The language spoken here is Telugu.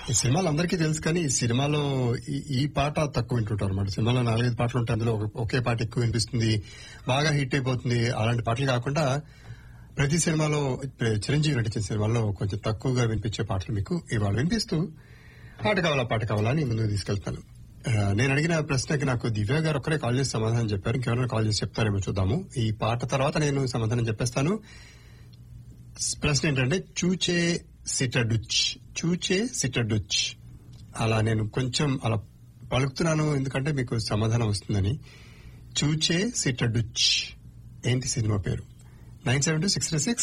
ఈ సినిమాలు అందరికీ తెలుసు కానీ ఈ సినిమాలో ఈ- ఈ పాట తక్కువ వింటుంటారు అనమాట సినిమాలో నాలుగైదు పాటలు ఉంటాయి అందులో ఒక- ఒకే పాట ఎక్కువ వినిపిస్తుంది బాగా హిట్ అయిపోతుంది అలాంటి పాటలు కాకుండా ప్రతి సినిమాలో ఇప్పుడు చిరంజీవి నటించిన సినిమాల్లో కొంచెం తక్కువగా వినిపించే పాటలు మీకు ఇవాళ వినిపిస్తూ పాట కావాలా పాట కావాలా అని ముందుకు తీసుకెళ్తాను ఆ, నేను అడిగిన ప్రశ్నకి నాకు దివ్య గారు ఒక్కరే కాల్ చేసి సమాధానం చెప్పారు ఇంకెవరైనా కాల్ చేసి చెప్తారేమో చూద్దాము ఈ పాట తర్వాత నేను సమాధానం చెప్పేస్తాను ప్రశ్న ఏంటంటే చూచే సిటడుచ్ చూచే సిటడుచ్ అలా నేను కొంచెం అలా పలుకుతున్నాను ఎందుకంటే మీకు సమాధానం వస్తుందని చూచే సిటడుచ్ ఏంటి సినిమా పేరు nine seven two six six